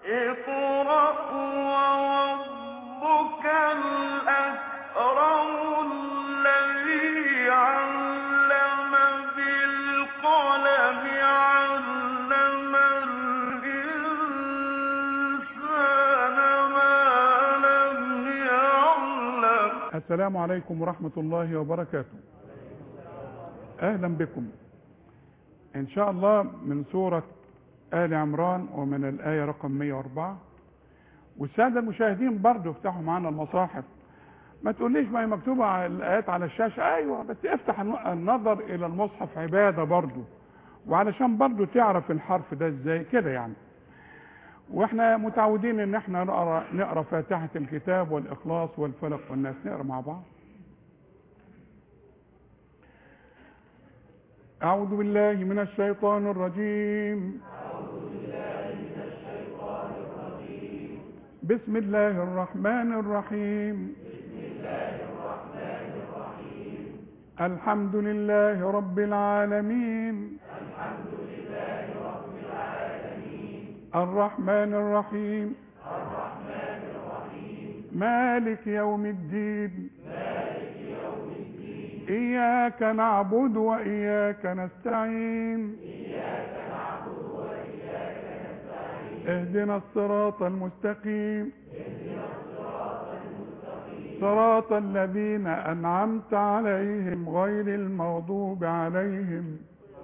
اقرأ وربك الأكرم الذي علم بالقلم علم الإنسان ما لم يعلم السلام عليكم ورحمة الله وبركاته أهلا بكم إن شاء الله من سورة آل عمران ومن الآية رقم 104 والسادة المشاهدين برضو افتحوا معنا المصاحف ما تقوليش ما هي مكتوبة على الآيات على الشاشة أيوة بس افتح النظر إلى المصحف عبادة برضو وعلشان برضو تعرف الحرف ده ازاي كده يعني واحنا متعودين ان احنا نقرا نقرا فاتحه الكتاب والاخلاص والفلق والناس نقرا مع بعض اعوذ بالله من الشيطان الرجيم بسم الله الرحمن الرحيم الحمد لله رب العالمين الرحمن الرحيم مالك يوم الدين إياك نعبد وإياك نستعين اهدنا الصراط المستقيم صراط الذين أنعمت عليهم غير المغضوب عليهم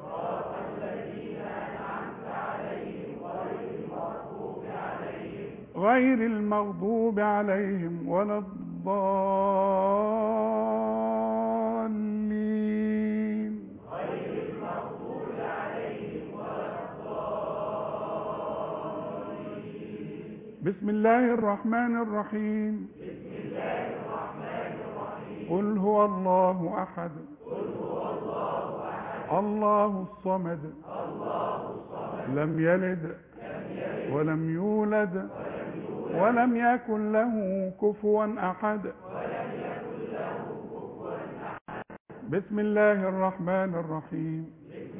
غير المغضوب عليهم ولا الضالين بسم الله الرحمن الرحيم قل هو الله أحد الله الصمد لم يلد ولم يولد ولم يكن له كفوا أحد بسم الله الرحمن الرحيم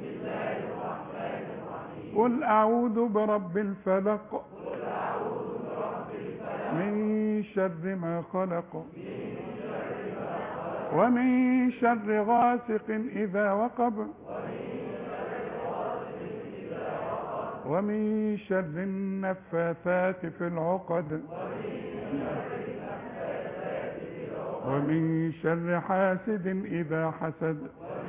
قل أعوذ برب الفلق من شر ما خلق ومن شر غاسق إذا وقب ومن شر النفاثات في العقد ومن شر حاسد إذا حسد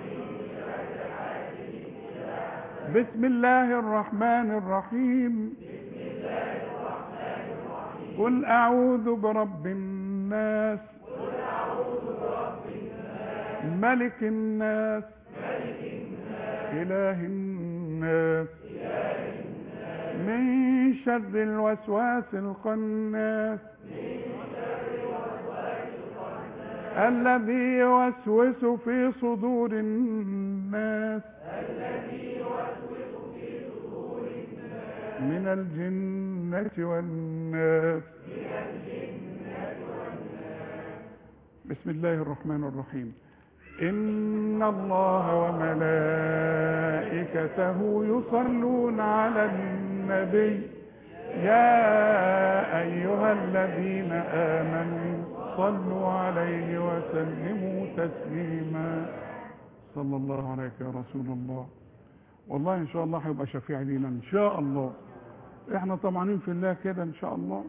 بسم الله الرحمن الرحيم قل أعوذ برب الناس ملك الناس إله الناس من شر الوسواس الخناس الذي يوسوس في صدور الناس من الجنة والناس بسم الله الرحمن الرحيم إن الله وملائكته يصلون على النبي يا أيها الذين آمنوا صلوا عليه وسلموا تسليما صلى الله عليك يا رسول الله والله إن شاء الله هيبقى شفيع لينا إن شاء الله إحنا طمعانين في الله كده إن شاء الله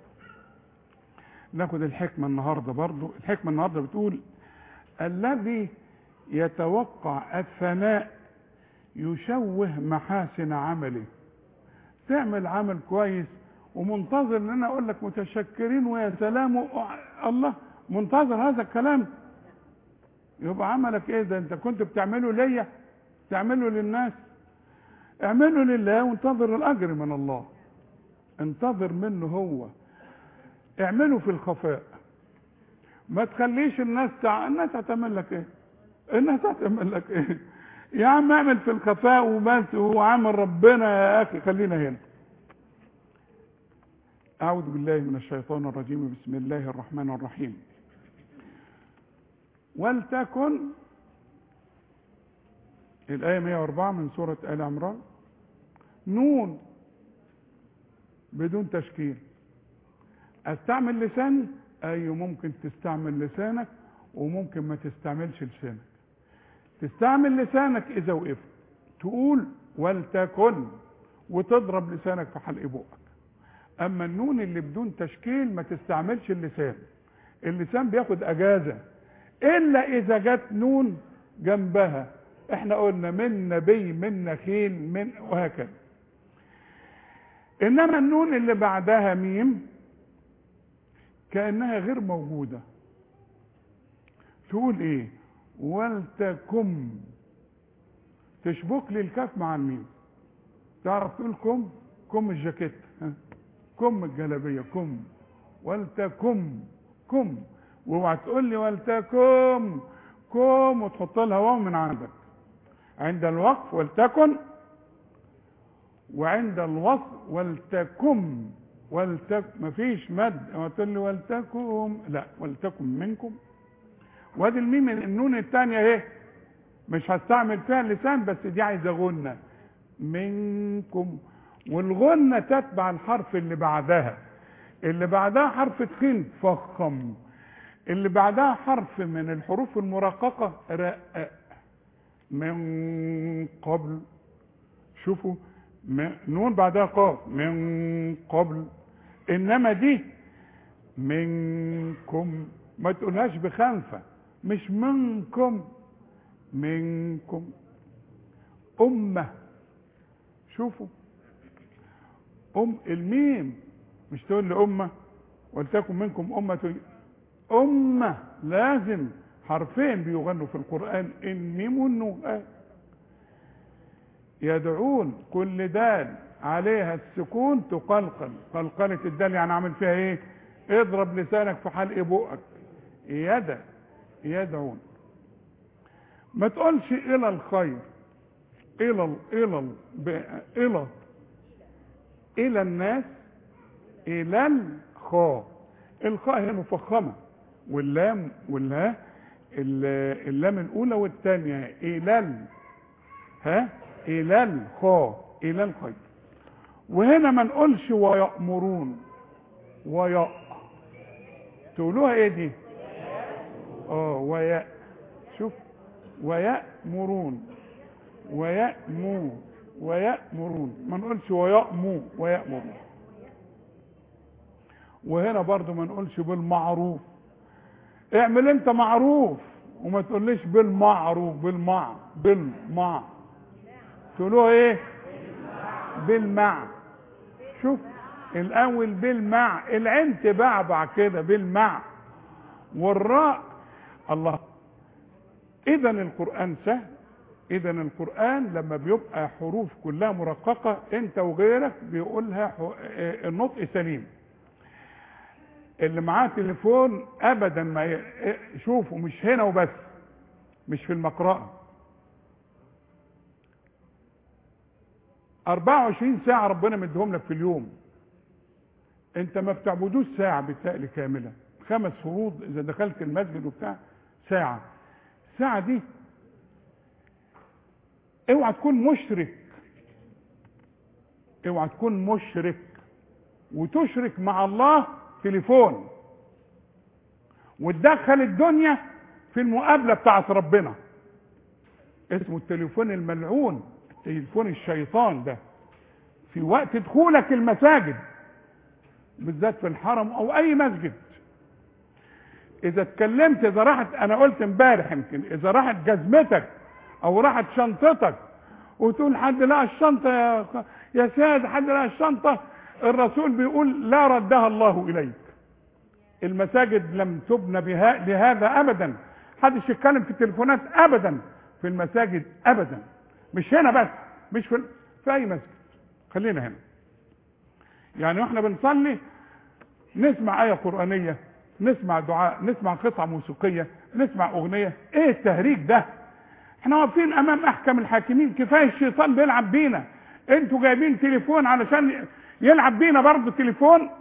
ناخد الحكمة النهاردة برضو الحكمة النهاردة بتقول الذي يتوقع الثناء يشوه محاسن عمله تعمل عمل كويس ومنتظر ان انا اقول لك متشكرين ويا سلام و... الله منتظر هذا الكلام يبقى عملك ايه ده انت كنت بتعمله ليا تعمله للناس اعمله لله وانتظر الاجر من الله انتظر منه هو اعمله في الخفاء ما تخليش الناس تع... الناس هتعمل لك ايه الناس هتعمل لك ايه يا عم اعمل في الخفاء وبس هو عمل ربنا يا اخي خلينا هنا اعوذ بالله من الشيطان الرجيم بسم الله الرحمن الرحيم ولتكن الآية 104 من سورة آل عمران نون بدون تشكيل استعمل لساني ايوه ممكن تستعمل لسانك وممكن ما تستعملش لسانك تستعمل لسانك اذا وقفت تقول ولتكن وتضرب لسانك في حلق بقك اما النون اللي بدون تشكيل ما تستعملش اللسان اللسان بياخد اجازه الا اذا جت نون جنبها احنا قلنا من نبي من نخيل من وهكذا انما النون اللي بعدها ميم كانها غير موجوده تقول ايه ولتكم تشبك لي الكاف مع الميم تعرف تقول كم كم الجاكيت ها؟ كم الجلابيه كم ولتكم كم واوعى تقول لي ولتكم كم وتحط لها واو من عندك عند الوقف ولتكن وعند الوصل ولتكم ولتك مفيش مد اوعى تقول لي ولتكم لا ولتكن منكم وادي الميم النون الثانيه اهي مش هستعمل فيها اللسان بس دي عايزه غنه منكم والغنه تتبع الحرف اللي بعدها اللي بعدها حرف تخين فخم اللي بعدها حرف من الحروف المرققه رقق من قبل شوفوا م- نون بعدها قاف من قبل انما دي منكم ما تقولهاش بخنفه مش منكم منكم أمة شوفوا أم الميم مش تقول لي أمة ولتكن منكم أمة أمة لازم حرفين بيغنوا في القرآن الميم والنون آه. يدعون كل دال عليها السكون تقلقل قلقلة الدال يعني عامل فيها ايه اضرب لسانك في حلق بقك يدا يدعون ما تقولش الى الخير الى ال الى ال ب- الى الى الناس الى الخاء الخاء هي مفخمه واللام والها ال- اللام الاولى والثانيه الى ال ها الى الخاء الى الخير وهنا ما نقولش ويأمرون ويأ تقولوها ايه دي اه ويأ شوف ويأمرون ويأمو ويأمرون ما نقولش ويأمو ويأمرون وهنا برضو ما نقولش بالمعروف اعمل انت معروف وما تقوليش بالمعروف بالمع بالمع تقولوها ايه بالمع شوف الاول بالمع العين تبعبع كده بالمع والراء الله اذا القران سهل اذا القران لما بيبقى حروف كلها مرققه انت وغيرك بيقولها ح- آه، النطق سليم اللي معاه تليفون ابدا ما ي... آه، شوفوا مش هنا وبس مش في المقرأة 24 ساعة ربنا مديهم لك في اليوم انت ما بتعبدوش ساعة بالتالي كاملة خمس فروض اذا دخلت المسجد وبتاع ساعة الساعة دي اوعى تكون مشرك اوعى تكون مشرك وتشرك مع الله تليفون وتدخل الدنيا في المقابلة بتاعت ربنا اسمه التليفون الملعون تليفون الشيطان ده في وقت دخولك المساجد بالذات في الحرم او اي مسجد اذا اتكلمت اذا راحت انا قلت امبارح يمكن اذا راحت جزمتك او راحت شنطتك وتقول حد لقى الشنطه يا يا سيد حد لقى الشنطه الرسول بيقول لا ردها الله اليك المساجد لم تبنى بها لهذا ابدا حدش يتكلم في التليفونات ابدا في المساجد ابدا مش هنا بس مش في في اي مسجد خلينا هنا يعني واحنا بنصلي نسمع آية قرآنية نسمع دعاء نسمع قطعة موسيقية نسمع أغنية إيه التهريج ده احنا واقفين أمام أحكم الحاكمين كفاية الشيطان بيلعب بينا انتوا جايبين تليفون علشان يلعب بينا برضه تليفون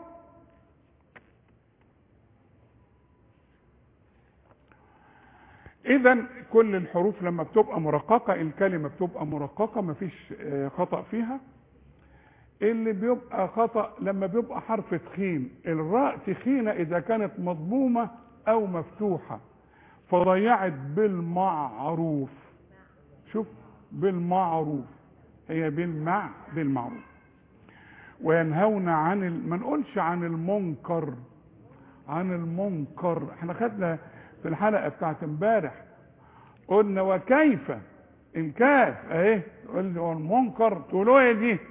اذا كل الحروف لما بتبقى مرققة الكلمة بتبقى مرققة مفيش آه، خطأ فيها اللي بيبقى خطأ لما بيبقى حرف تخين الراء تخينة إذا كانت مضمومة أو مفتوحة فضيعت بالمعروف شوف بالمعروف هي بالمع بالمعروف وينهون عن ال... ما نقولش عن المنكر عن المنكر احنا خدنا في الحلقة بتاعت امبارح قلنا وكيف الكاف اهي قلنا المنكر تقولوا ايه دي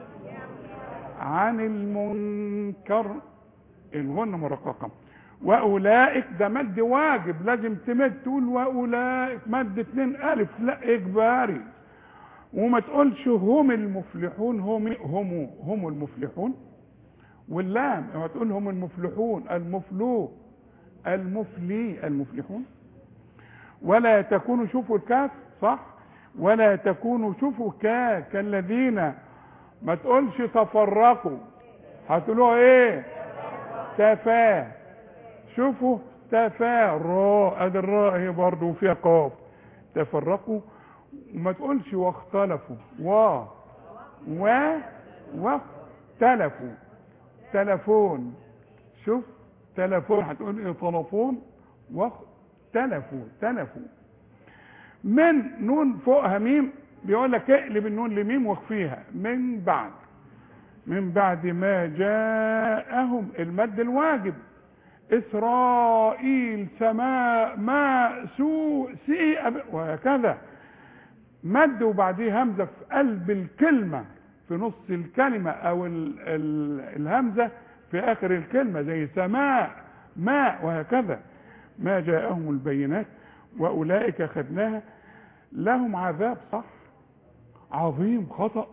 عن المنكر الغنة مرققة واولئك ده مد واجب لازم تمد تقول واولئك مد اتنين الف لا اجباري وما تقولش هم المفلحون هم هم هم المفلحون واللام ما تقول هم المفلحون المفلو المفلي المفلحون ولا تكونوا شوفوا الكاف صح ولا تكونوا شوفوا كا كالذين ما تقولش تفرقوا هتقولوا ايه تفا شوفوا تفا راء ادي الراء هي برضه فيها قاف تفرقوا وما تقولش واختلفوا و و واختلفوا تلفون شوف تلفون هتقول ايه طلفون واختلفوا تلفوا من نون فوقها ميم بيقول لك اقلب النون لميم واخفيها من بعد من بعد ما جاءهم المد الواجب اسرائيل سماء ماء سوء سيء وهكذا مد وبعديه همزه في قلب الكلمه في نص الكلمه او ال ال الهمزه في اخر الكلمه زي سماء ماء وهكذا ما جاءهم البينات واولئك خدناها لهم عذاب صح عظيم خطا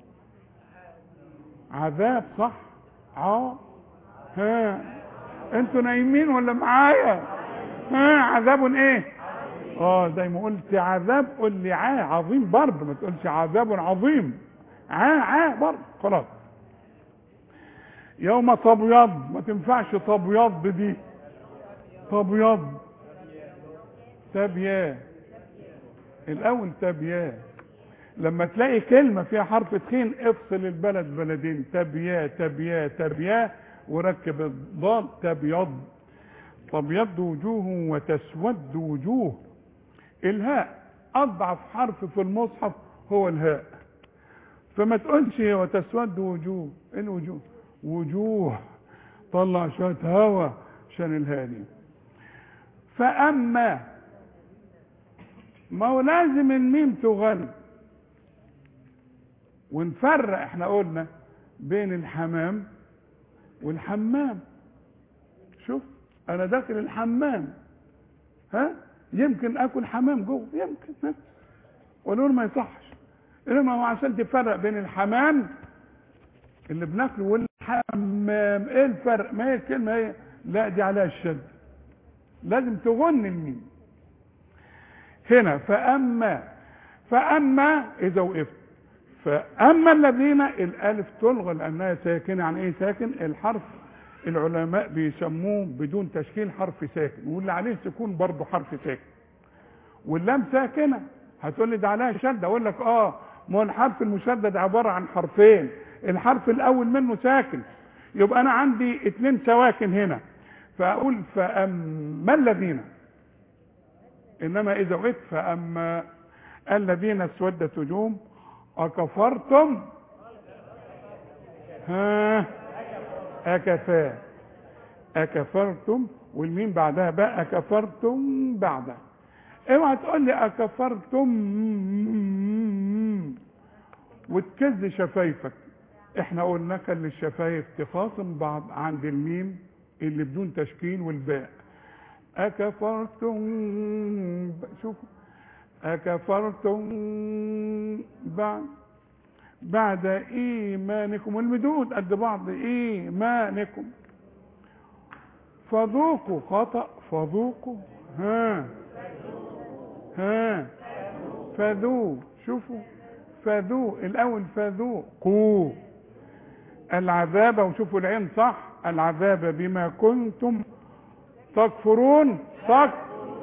عذاب صح اه ها انتوا نايمين ولا معايا ها عذاب ايه اه زي ما قلت عذاب قول لي عاه عظيم برضه ما تقولش عذاب عظيم عاه عاه برضه خلاص يوم تبيض ما تنفعش تبيض دي تبيض تبيا الاول تبيا لما تلاقي كلمة فيها حرف تخين افصل البلد بلدين تبيا تبيا تبيا وركب الضاد تبيض تبيض وجوه وتسود وجوه الهاء اضعف حرف في المصحف هو الهاء فما تقولش وتسود وجوه ايه الوجوه وجوه طلع شويه هوا عشان الهاء دي فاما ما هو لازم الميم تغل ونفرق احنا قلنا بين الحمام والحمام شوف انا داخل الحمام ها يمكن اكل حمام جوه يمكن ها ونقول ما يصحش انما هو عشان تفرق بين الحمام اللي بناكله والحمام ايه الفرق ما هي الكلمه هي لا دي عليها الشد لازم تغن الميم هنا فاما فاما اذا وقفت فاما الذين الالف تلغى لانها ساكنه عن ايه ساكن الحرف العلماء بيسموه بدون تشكيل حرف ساكن واللي عليه سكون برضه حرف ساكن واللام ساكنه هتقول لي ده عليها شده اقول لك اه ما هو الحرف المشدد عباره عن حرفين الحرف الاول منه ساكن يبقى انا عندي اتنين سواكن هنا فاقول فاما الذين انما اذا وقفت فاما الذين اسودت وجوههم اكفرتم ها أكفى أكفرتم والمين بعدها بقى أكفرتم بعدها اوعى تقول لي أكفرتم وتكز شفايفك احنا قلنا خلي الشفايف تخاصم بعض عند الميم اللي بدون تشكيل والباء أكفرتم شوفوا أكفرتم بعد بعد ايمانكم والمدود قد بعض ايمانكم فذوقوا خطأ فذوقوا ها ها فذو شوفوا فذو الاول فذوقوا العذاب وشوفوا العين صح العذاب بما كنتم تكفرون تك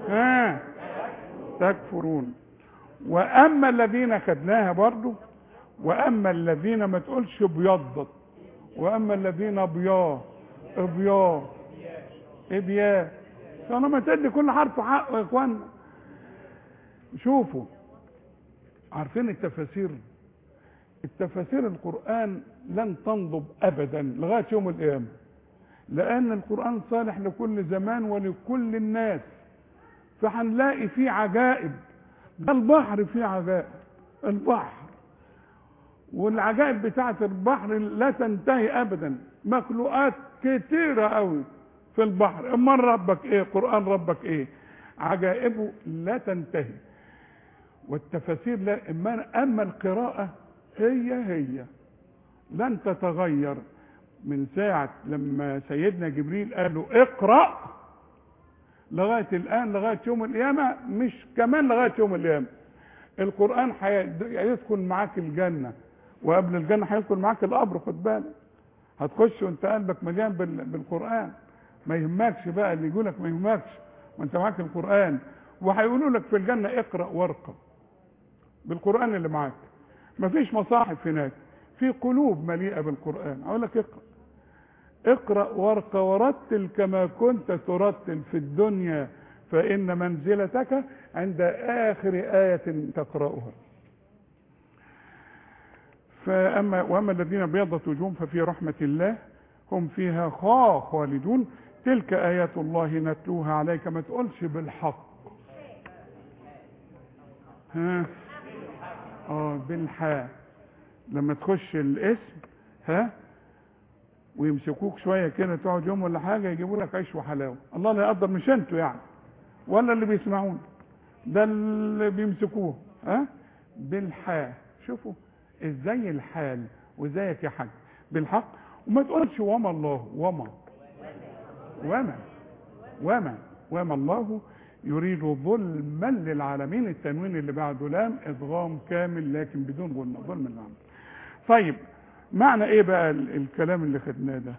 ها تكفرون واما الذين خدناها برضو واما الذين ما تقولش ابيضت واما الذين ابياه ابياه ابياه طالما تدي كل حرف حقه يا اخوانا شوفوا عارفين التفاسير التفاسير القرآن لن تنضب أبدا لغاية يوم القيامة لأن القرآن صالح لكل زمان ولكل الناس فهنلاقي فيه عجائب ده البحر فيه عجائب البحر والعجائب بتاعة البحر لا تنتهي أبدا مخلوقات كتيرة قوي في البحر أما ربك إيه قرآن ربك إيه عجائبه لا تنتهي والتفاسير لا اما اما القراءه هي هي لن تتغير من ساعه لما سيدنا جبريل قال له اقرا لغايه الان لغايه يوم القيامه مش كمان لغايه يوم القيامه القران هيدخل معاك الجنه وقبل الجنه هيدخل معاك القبر خد بالك هتخش وانت قلبك مليان بالقران ما يهمكش بقى اللي يقولك ما يهمكش وانت معاك القران وهيقولوا لك في الجنه اقرا وارقب بالقرآن اللي معاك مفيش مصاحف هناك في قلوب مليئة بالقرآن أقول لك اقرأ اقرأ وارقى ورتل كما كنت ترتل في الدنيا فإن منزلتك عند آخر آية تقرأها فأما وأما الذين بيضت وجوههم ففي رحمة الله هم فيها خالدون تلك آيات الله نتلوها عليك ما تقولش بالحق ها اه بالحاء لما تخش الاسم ها ويمسكوك شويه كده تقعد يوم ولا حاجه يجيبوا لك عيش وحلاوه الله لا يقدر مش انتوا يعني ولا اللي بيسمعون ده اللي بيمسكوه ها بالحاء شوفوا ازاي الحال وازيك يا حاج بالحق وما تقولش وما الله وما وما وما وما الله يريد ظلما للعالمين التنوين اللي بعده لام ادغام كامل لكن بدون غنى ظلم للعالمين طيب معنى ايه بقى الكلام اللي خدناه ده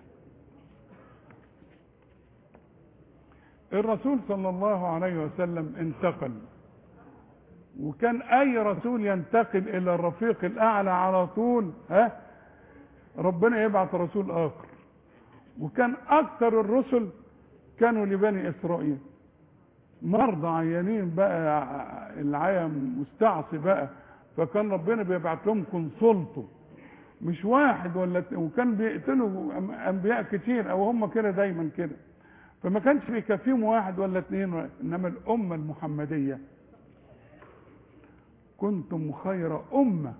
الرسول صلى الله عليه وسلم انتقل وكان اي رسول ينتقل الى الرفيق الاعلى على طول ها ربنا يبعث رسول اخر وكان اكثر الرسل كانوا لبني اسرائيل مرضى عيانين بقى العيا مستعصي بقى فكان ربنا بيبعت لهم كونسلته مش واحد ولا وكان بيقتلوا انبياء كتير او هم كده دايما كده فما كانش بيكفيهم واحد ولا اثنين انما الامه المحمديه كنتم خير امه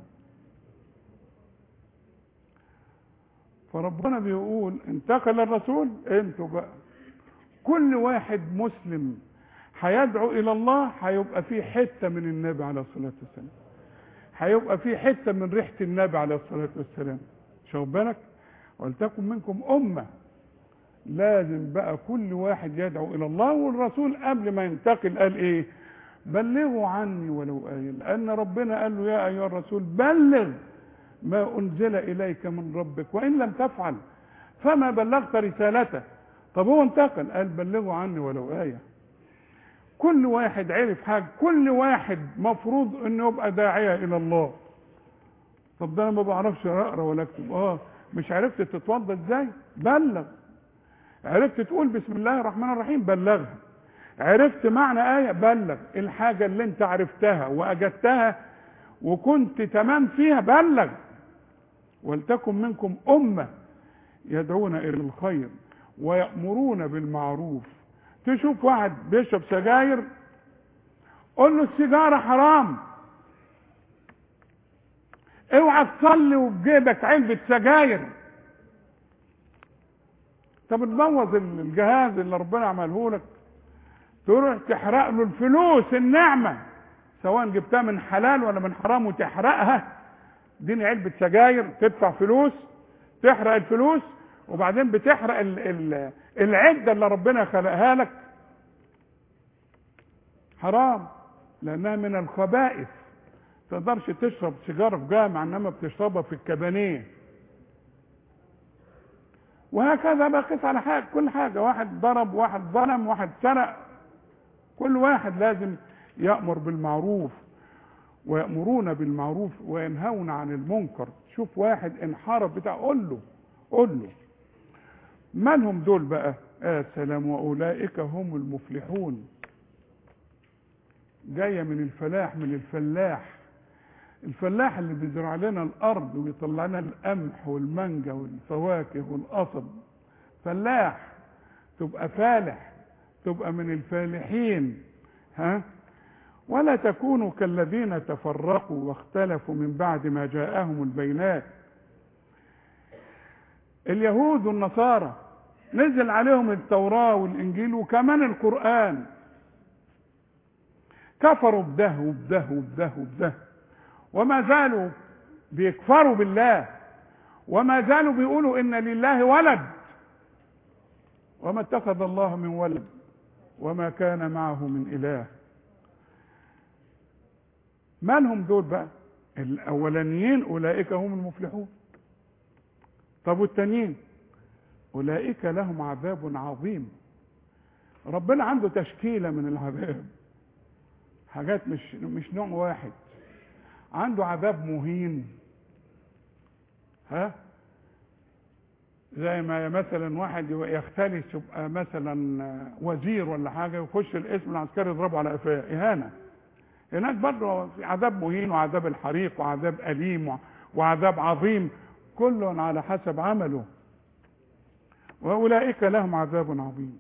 فربنا بيقول انتقل الرسول انتوا بقى كل واحد مسلم هيدعو الى الله هيبقى فيه حته من النبي عليه الصلاه والسلام هيبقى فيه حته من ريحه النبي عليه الصلاه والسلام شوف بالك ولتكن منكم امه لازم بقى كل واحد يدعو الى الله والرسول قبل ما ينتقل قال ايه بلغوا عني ولو آية لأن ربنا قال له يا أيها الرسول بلغ ما أنزل إليك من ربك وإن لم تفعل فما بلغت رسالته طب هو انتقل قال بلغوا عني ولو آية كل واحد عرف حاجة كل واحد مفروض انه يبقى داعية الى الله طب ده انا ما بعرفش اقرا ولا اكتب اه مش عرفت تتوضى ازاي بلغ عرفت تقول بسم الله الرحمن الرحيم بلغها عرفت معنى آية بلغ الحاجة اللي انت عرفتها وأجدتها وكنت تمام فيها بلغ ولتكن منكم أمة يدعون إلى الخير ويأمرون بالمعروف تشوف واحد بيشرب سجاير قول له السيجارة حرام اوعى تصلي وبجيبك علبة سجاير طب تبوظ الجهاز اللي ربنا عمله لك تروح تحرق له الفلوس النعمة سواء جبتها من حلال ولا من حرام وتحرقها اديني علبة سجاير تدفع فلوس تحرق الفلوس وبعدين بتحرق ال ال العدة اللي ربنا خلقها لك حرام لأنها من الخبائث تقدرش تشرب سيجارة في جامع انما بتشربها في الكبانيه وهكذا بقيس على حاجة كل حاجة واحد ضرب واحد ظلم واحد سرق كل واحد لازم يأمر بالمعروف ويأمرون بالمعروف وينهون عن المنكر شوف واحد انحرف بتاع قول له قول له من هم دول بقى آه سلام وأولئك هم المفلحون جاية من الفلاح من الفلاح الفلاح اللي بيزرع لنا الأرض ويطلع لنا القمح والمانجا والفواكه والقصب فلاح تبقى فالح تبقى من الفالحين ها ولا تكونوا كالذين تفرقوا واختلفوا من بعد ما جاءهم البينات اليهود والنصارى نزل عليهم التوراة والإنجيل وكمان القرآن كفروا بده وبده وبده وبده وما زالوا بيكفروا بالله وما زالوا بيقولوا إن لله ولد وما اتخذ الله من ولد وما كان معه من إله من هم دول بقى الأولانيين أولئك هم المفلحون طب والتانيين أولئك لهم عذاب عظيم ربنا عنده تشكيلة من العذاب حاجات مش مش نوع واحد عنده عذاب مهين ها زي ما مثلا واحد يختلس يبقى مثلا وزير ولا حاجه يخش الاسم العسكري يضربه على قفاه اهانه هناك برضه في عذاب مهين وعذاب الحريق وعذاب اليم وعذاب عظيم كل على حسب عمله واولئك لهم عذاب عظيم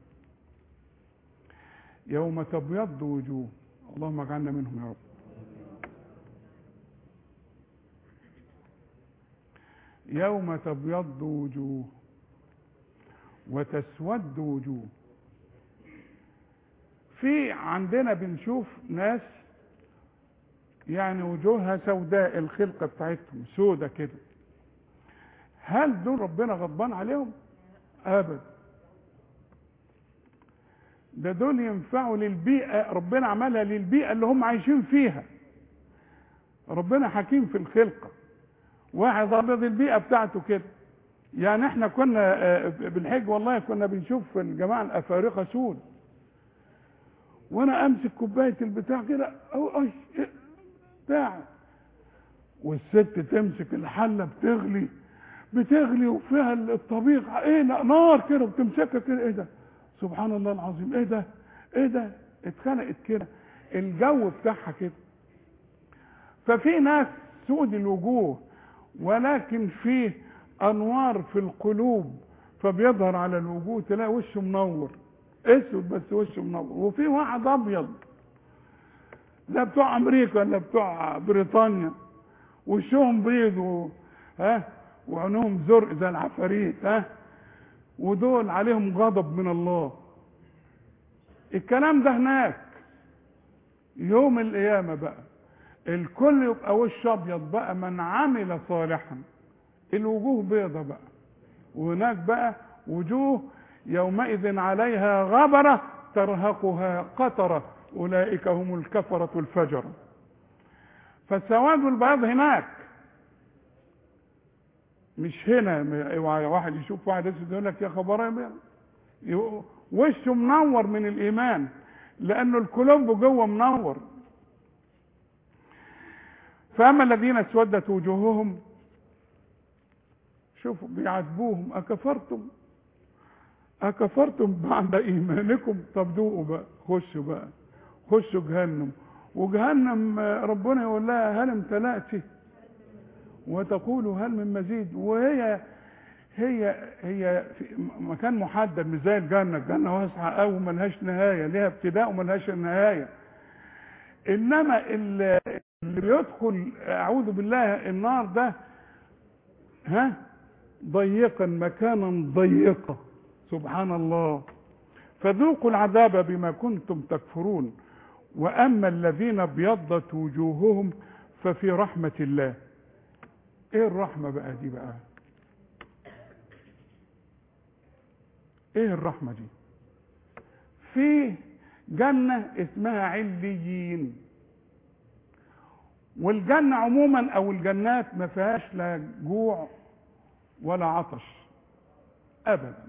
يوم تبيض وجوه اللهم اجعلنا منهم يا رب يوم تبيض وجوه وتسود وجوه في عندنا بنشوف ناس يعني وجوهها سوداء الخلقه بتاعتهم سودة كده هل دول ربنا غضبان عليهم ابدا ده دول ينفعوا للبيئه ربنا عملها للبيئه اللي هم عايشين فيها ربنا حكيم في الخلقه واحد ابيض البيئه بتاعته كده يعني احنا كنا بالحج والله كنا بنشوف الجماعه الافارقه سود وانا امسك كوبايه البتاع كده او اي بتاع والست تمسك الحله بتغلي بتغلي وفيها الطبيخ ايه نار كده بتمسكها كده ايه ده سبحان الله العظيم ايه ده ايه ده اتخنقت كده الجو بتاعها كده ففي ناس سود الوجوه ولكن فيه انوار في القلوب فبيظهر على الوجوه تلاقي وشه منور اسود بس وشه منور وفي واحد ابيض لا بتوع امريكا ولا بتوع بريطانيا وشهم بيض و... ها وعينهم زرق زي العفاريت ها ودول عليهم غضب من الله الكلام ده هناك يوم القيامة بقى الكل يبقى وش ابيض بقى من عمل صالحا الوجوه بيضة بقى وهناك بقى وجوه يومئذ عليها غبرة ترهقها قطرة أولئك هم الكفرة الفجرة فالسواد والبياض هناك مش هنا واحد يشوف واحد اسود يقول لك يا خبر وشه منور من الايمان لانه الكلوب جوه منور فاما الذين اسودت وجوههم شوفوا بيعاتبوهم اكفرتم اكفرتم بعد ايمانكم طب ذوقوا بقى خشوا بقى خشوا جهنم وجهنم ربنا يقول لها هل امتلأت وتقول هل من مزيد وهي هي هي في مكان محدد مش زي الجنه الجنه واسعه قوي ملهاش نهايه ليها ابتداء وملهاش نهايه انما اللي بيدخل اعوذ بالله النار ده ها ضيقا مكانا ضيقا سبحان الله فذوقوا العذاب بما كنتم تكفرون واما الذين ابيضت وجوههم ففي رحمه الله ايه الرحمه بقى دي بقى ايه الرحمه دي في جنه اسمها عليين والجنه عموما او الجنات ما فيهاش لا جوع ولا عطش ابدا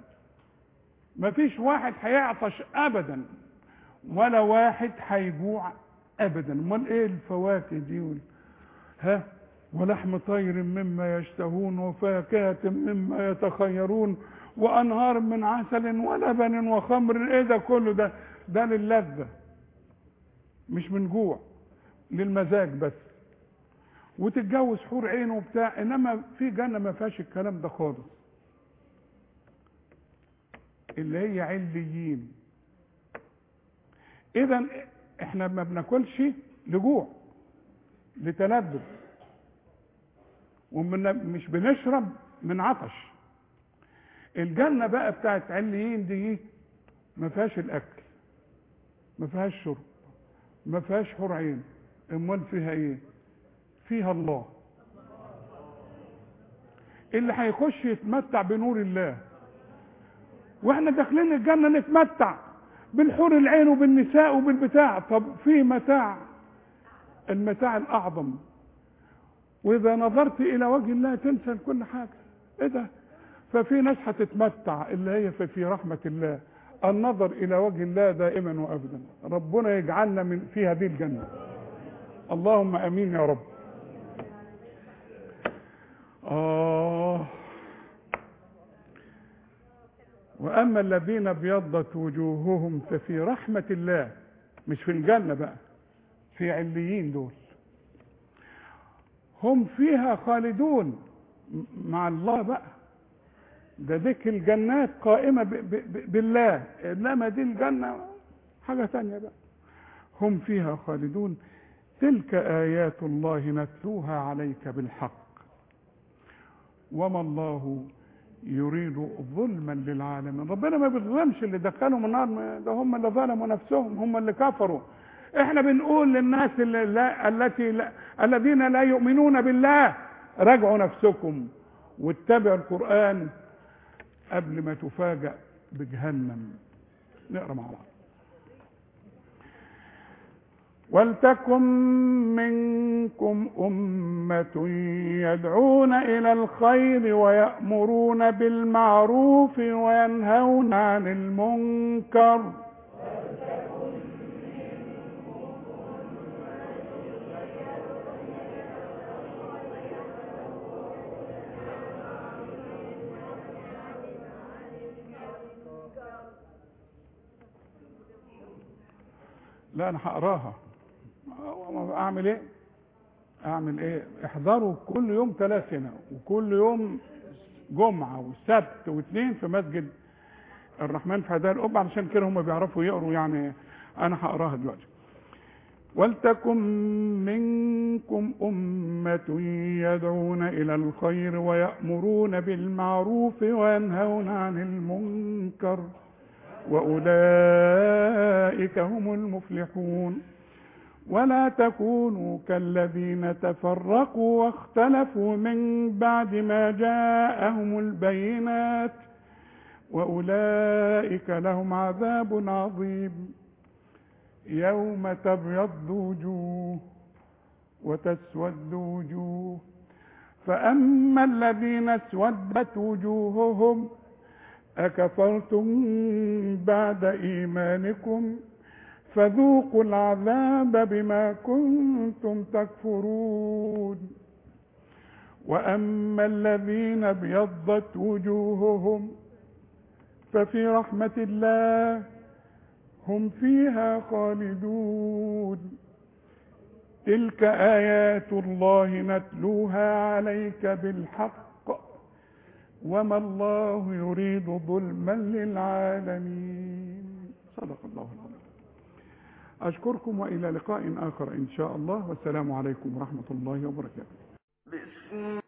ما فيش واحد هيعطش ابدا ولا واحد هيجوع ابدا امال ايه الفواكه دي وال... ها ولحم طير مما يشتهون وفاكهة مما يتخيرون وانهار من عسل ولبن وخمر ايه ده كله ده ده للذة مش من جوع للمزاج بس وتتجوز حور عين وبتاع انما في جنة ما فيهاش الكلام ده خالص اللي هي عليين اذا احنا ما بناكلش لجوع لتلذذ ومش بنشرب من عطش الجنه بقى بتاعت عليين دي ما فيهاش الاكل ما فيهاش شرب ما فيهاش حور عين امال فيها ايه فيها الله اللي هيخش يتمتع بنور الله واحنا داخلين الجنه نتمتع بالحور العين وبالنساء وبالبتاع طب في متاع المتاع الاعظم واذا نظرت الى وجه الله تنسى كل حاجه ايه ده ففي ناس هتتمتع اللي هي في, في رحمه الله النظر الى وجه الله دائما وابدا ربنا يجعلنا من في هذه الجنه اللهم امين يا رب آه وأما الذين ابيضت وجوههم ففي رحمة الله مش في الجنة بقى في عليين دول هم فيها خالدون مع الله بقى ده ذكر الجنات قائمة ب ب بالله إنما دي الجنة حاجة تانية بقى هم فيها خالدون تلك آيات الله نتلوها عليك بالحق وما الله يريد ظلما للعالمين ربنا ما بيظلمش اللي دخلهم النار ده هم اللي ظلموا نفسهم هم اللي كفروا احنا بنقول للناس اللي لا التي لا الذين لا يؤمنون بالله راجعوا نفسكم واتبعوا القرآن قبل ما تفاجأ بجهنم نقرا مع بعض ولتكن منكم أمة يدعون إلى الخير ويأمرون بالمعروف وينهون عن المنكر لا انا هقراها اعمل ايه اعمل ايه احضروا كل يوم ثلاث هنا وكل يوم جمعه والسبت واثنين في مسجد الرحمن في هدايا القبه علشان كده هم بيعرفوا يقروا يعني انا هقراها دلوقتي ولتكن منكم أمة يدعون إلى الخير ويأمرون بالمعروف وينهون عن المنكر وأولئك هم المفلحون ولا تكونوا كالذين تفرقوا واختلفوا من بعد ما جاءهم البينات وأولئك لهم عذاب عظيم يوم تبيض وجوه وتسود وجوه فأما الذين اسودت وجوههم أكفرتم بعد إيمانكم فذوقوا العذاب بما كنتم تكفرون وأما الذين ابيضت وجوههم ففي رحمة الله هم فيها خالدون تلك آيات الله نتلوها عليك بالحق وما الله يريد ظلما للعالمين صدق الله العظيم أشكركم وإلى لقاء آخر إن شاء الله والسلام عليكم ورحمة الله وبركاته بسم